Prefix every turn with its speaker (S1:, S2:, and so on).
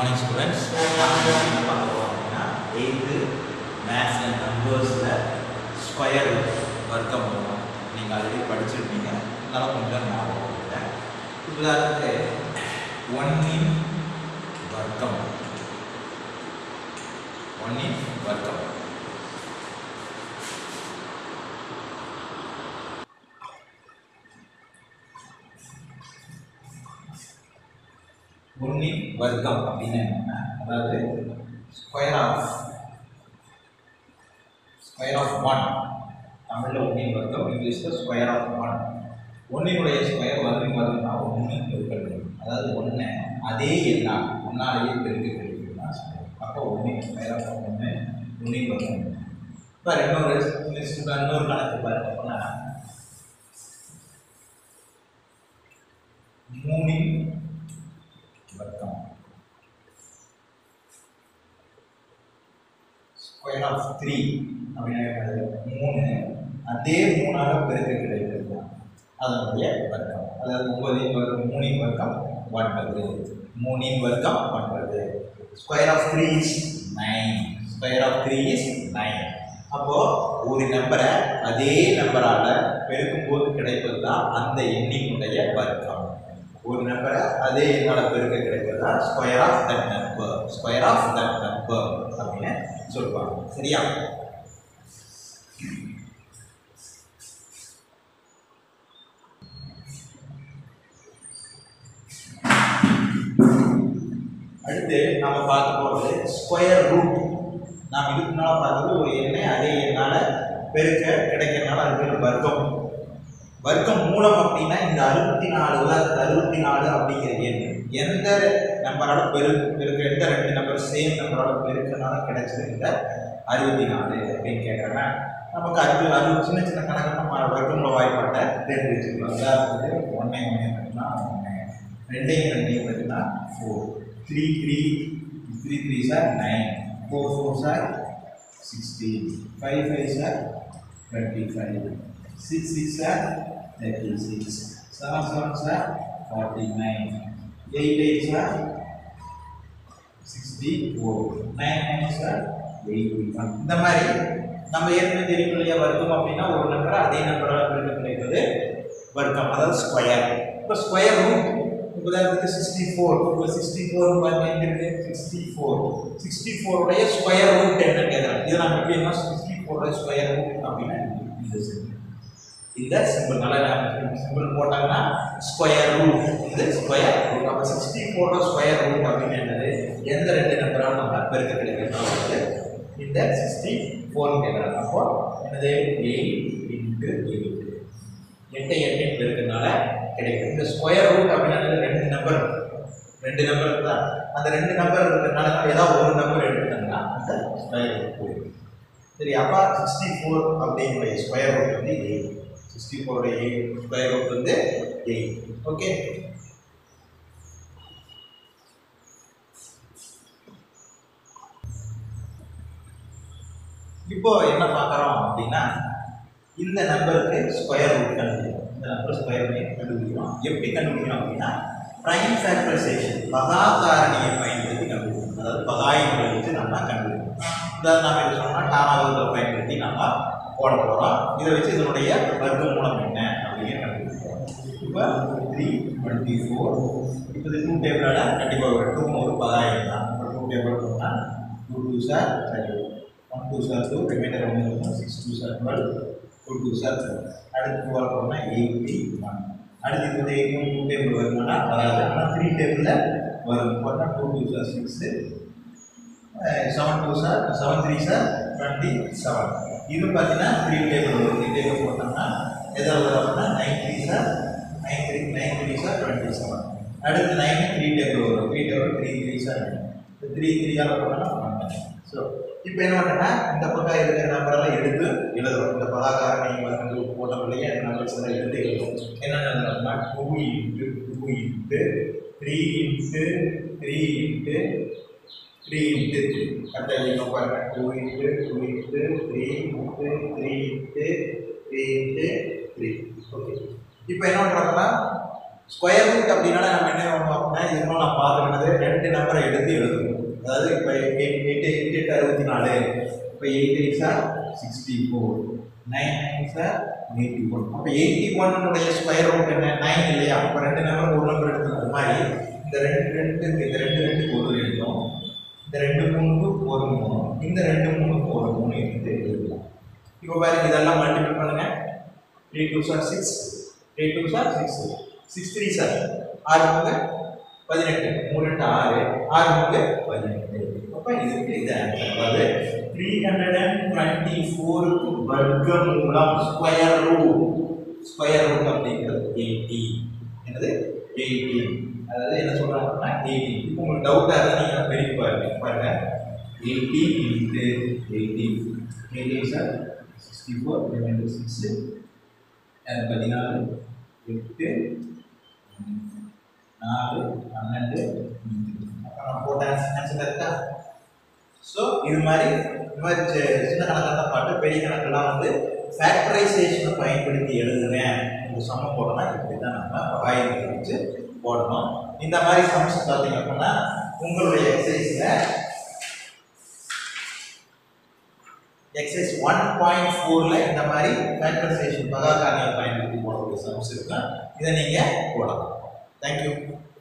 S1: morning students நாங்கள் என்ன பார்க்க போகிறோம் அப்படின்னா எயித்து மேத்ஸ் அண்ட் நம்பர்ஸில் ஸ்கொயர் வர்க்கம் மூலம் நீங்கள் ஆல்ரெடி படிச்சிருப்பீங்க இருந்தாலும் கொஞ்சம் ஞாபகம் இல்லை உதாரணத்துக்கு ஒன்னின் வர்க்கம் ஒன்னின் வர்க்கம் ஒன்னின் வர்க்கம் அப்படின்னு என்னன்னா அதாவது square of square of one தமிழில் ஒன்னின் வர்க்கம் இங்கிலீஷில் ஸ்கொயர் ஆஃப் ஒன் ஒன்னினுடைய ஸ்கொயர் வர்க்கம் பார்த்தீங்கன்னா ஒன்று பெருக்கிறது அதாவது ஒன்று அதே எண்ணா ஒன்னாலேயே பெருக்க கிடைக்குதுன்னா அப்போ ஒன்றின் ஸ்கொயர் ஆஃப் ஒன்று ஒன்றின் வர்க்கம் இப்போ இன்னொரு இன்னொரு கணக்கு பாருங்க அப்படின்னா மூணின் வர்க்கம் ஸ்கொயர் ஆஃப் த்ரீ அப்படின்னா மூணு அதே மூணாக பெருக்க கிடைக்கிறது தான் அதனுடைய வர்க்கம் அதாவது ஒன்பதின் வர்க்கம் மூணின் வர்க்கம் ஒன்பது மூணின் வர்க்கம் ஒன்பது square of three is nine square of three is nine அப்போ ஒரு நம்பரை அதே நம்பரால் பெருக்கும்போது கிடைப்பது தான் அந்த எண்ணினுடைய வர்க்கம் ஒரு நம்பரை அதே எண்ணால் பெருக்க கிடைப்பது தான் square of that number square of that number அப்படின்னு சொல்லுவாங்க சரியா அடுத்து நம்ம பார்க்க போகிறது ஸ்கொயர் ரூட் நாம் இதுக்கு முன்னால் பார்த்தது ஒரு எண்ணை அதே எண்ணால் பெருக்க கிடைக்கிறதுனால அது பேர் வர்க்கம் வர்க்கம் மூலம் அப்படின்னா இந்த அறுபத்தி நாலு உதாரணத்து அறுபத்தி நாலு அப்படிங்கிற எண் எந்த நம்பரோட பெரு பெருக்க எந்த ரெண்டு நம்பர் சேம் நம்பரோட பெருக்கனால கிடைச்சது இந்த அறுபத்தி நாலு அப்படின்னு கேட்குறாங்க நமக்கு அது அது சின்ன சின்ன கணக்கு நம்ம வர்க்கமுள்ள வாய்ப்பாட்டை தெரிஞ்சு வச்சுக்கலாம் உதாரணத்துக்கு ஒன்னே ஒன்றே பார்த்தீங்கன்னா ஒன்று ரெண்டையும் ரெண்டையும் பார்த்தீங்கன்னா four three three three three are nine four four are sixteen five five are twenty five six six are thirty six seven seven are forty nine eight eight are sixty four nine nine are eighty one இந்த மாதிரி நம்ம ஏற்கனவே தெரியும் இல்லையா வர்க்கம் அப்படின்னா ஒரு நம்பரை அதே நம்பரால் பெருக்க கிடைப்பது வர்க்கம் அதாவது ஸ்கொயர் இப்போ ஸ்கொயர் ரூட் உதாரணத்துக்கு சிக்ஸ்டி ஃபோர் இப்போ சிக்ஸ்டி ஃபோர் பாருங்க எங்க இருக்கு சிக்ஸ்டி ஃபோர் சிக்ஸ்டி ஃபோருடைய ஸ்கொயர் ரூட் என்ன கேட்குறாங்க இதை நம்ம எப்படி என்ன சிக்ஸ்டி ஃபோருடைய ஸ்கொயர் ரூட் அப்படின்னா இந்த சிம்பிள் இந்த சிம்பிள் நல்லா சிம்பிள் போட்டாங்கன்னா ஸ்கொயர் ரூட் இது ஸ்கொயர் ரூட் அப்போ சிக்ஸ்டி ஃபோரோட ஸ்கொயர் ரூட் அப்படின்னு என்னது எந்த ரெண்டு நம்பரால் நம்ம பெருக்க கிடைக்கிறோம் வந்து இந்த சிக்ஸ்டி ஃபோர் கேட்குறாங்க அப்போ என்னது எயிட் இன்ட்டு எயிட் எட்டு எட்டு பெருக்கிறதுனால கிடைக்கும் இந்த ஸ்கொயர் ரூட் அப்படின்னா ரெண்டு நம்பர் ரெண்டு நம்பர் தான் அந்த ரெண்டு நம்பர் இருக்கிறதுனால ஏதாவது ஒரு நம்பர் எடுத்துட்டோம்னா அந்த ஸ்கொயர் ரூட் போயிடும் சரி அப்போ சிக்ஸ்டி ஃபோர் அப்படிங்கிற ஸ்கொயர் ரூட் வந்து எயிட் சிக்ஸ்டி ஃபோருடைய எயிட் ஸ்கொயர் ரூட் வந்து எயிட் ஓகே இப்போ என்ன பார்க்குறோம் அப்படின்னா இந்த நம்பருக்கு ஸ்கொயர் ரூட் கண்டுபிடிக்கணும் இந்த நம்பர் ஸ்கொயர் பண்ணி கண்டுபிடிக்கணும் எப்படி கண்டுபிடிக்கணும் அப்படின்னா ப்ரைம் ஃபேக்டரைசேஷன் பகா காரணியை பயன்படுத்தி கண்டுபிடிக்கணும் அதாவது பகாயங்களை வச்சு நம்ம கண்டுபிடிக்கணும் உதாரணம் நம்ம என்ன சொன்னால் டானாவதை பயன்படுத்தி நம்ம போட போகிறோம் இதை வச்சு இதனுடைய வர்க்க மூலம் என்ன அப்படிங்கிற கண்டுபிடிக்கிறோம் இப்போ த்ரீ டுவெண்ட்டி ஃபோர் இப்போ இது டூ டேபிளால் கண்டிப்பாக ஒரு டூ ஒரு பகாயம் தான் இப்போ டூ டேபிள் போனால் டூ டூ சார் சரி one two are two remainder ஒன்று six two are twelve two two are அடுத்து வர போனால் எயிட்டி ஒன் அடுத்து இந்த எயிட்டி ஒன் டூ டேபிள் வருமானா வராது ஆனால் த்ரீ டேபிளில் வரும் போட்டால் two two are six seven two are seven three are twenty seven இது பார்த்தீங்கன்னா த்ரீ டேபிள் வரும் த்ரீ டேபிள் போட்டோம்னா எதாவது வரும் அப்படின்னா nine three are nine three nine three are twenty seven அடுத்து நைன் த்ரீ டேபிள் வரும் three table three three are three த்ரீயால் போட்டோம்னா ஒன் ஸோ இப்போ என்ன பண்ணுறேன்னா இந்த பக்கம் இருக்கிற நம்பரெல்லாம் எடுத்து எழுதுறோம் இந்த பதாக்கார நீங்கள் வந்து போட்ட பிள்ளைங்க நம்பர்ஸ் எல்லாம் எடுத்து எழுதுறோம் என்னென்ன எழுதுறோம்னா two into two into three into three into three into three கரெக்டாக எழுதிக்கணும் பாருங்க two into two into three into three into three into three okay இப்போ என்ன பண்ணுறாங்கன்னா ஸ்கொயர் ரூட் அப்படின்னா நம்ம என்ன பண்ணுவோம் அப்படின்னா இதுவும் நான் பார்த்துக்கிட்டது ரெண்டு நம்பரை எடுத்து எழுதுவோம் அதாவது இப்போ எயிட் எயிட் எயிட் எட்டு அறுபத்தி நாலு இப்போ eight eight are sixty four nine nine are eighty one அப்போ எயிட்டி ஒன்னுடைய ஸ்கொயர் ரூட் என்ன நைன் இல்லையா அப்போ ரெண்டு நம்பர் ஒரு நம்பர் எடுத்து அது மாதிரி இந்த ரெண்டு ரெண்டு இந்த ரெண்டு ரெண்டுக்கு ஒரு எழுதும் இந்த ரெண்டு மூணுக்கு ஒரு மூணு இந்த ரெண்டு மூணுக்கு ஒரு மூணு எடுத்து எழுதலாம் இப்போ பாருங்க இதெல்லாம் மல்டிபிள் பண்ணுங்க three two are six three two are six six three are ஆறு மூணு பதினெட்டு மூணு ரெண்டு ஆறு ஆறு மூணு பதினெட்டு அப்போ இதுக்கு இது ஆன்சர் அதாவது த்ரீ ஹண்ட்ரட் அண்ட் டுவெண்ட்டி ஃபோருக்கு வர்க்க மூலம் ஸ்கொயர் ரூட் ஸ்கொயர் ரூட் அப்படிங்கிறது எயிட்டி என்னது எயிட்டி அதாவது என்ன சொல்றாங்கன்னா எயிட்டி இப்போ உங்களுக்கு டவுட்டாக இருந்தால் நீங்கள் பெருக்கி பாருங்க பாருங்க eighty into eighty eighty are sixty four ரெண்டு சிக்ஸு பதினாலு எட்டு நாலு பன்னெண்டு அப்புறம் போட்ட ஆன்சர் கரெக்டா ஸோ இது மாதிரி இது மாதிரி சி- சின்ன கணக்காக பாட்டு பெரிய கணக்கெல்லாம் வந்து ஃபேக்டரைசேஷனை பயன்படுத்தி எழுதுறேன் ஒரு சமம் போடணும் இப்படி தான் நம்ம பகாயத்தை வச்சு போடணும் இந்த மாதிரி சம்ஸ் பார்த்தீங்க அப்படின்னா உங்களுடைய எக்ஸசைஸில் எக்ஸசைஸ் ஒன் பாயிண்ட் ஃபோரில் இந்த மாதிரி ஃபேக்டரைசேஷன் பகாக்காரணியை பயன்படுத்தி போடக்கூடிய சம்ஸ் இருக்கும் இதை நீங்கள் போடலாம் தேங்க்யூ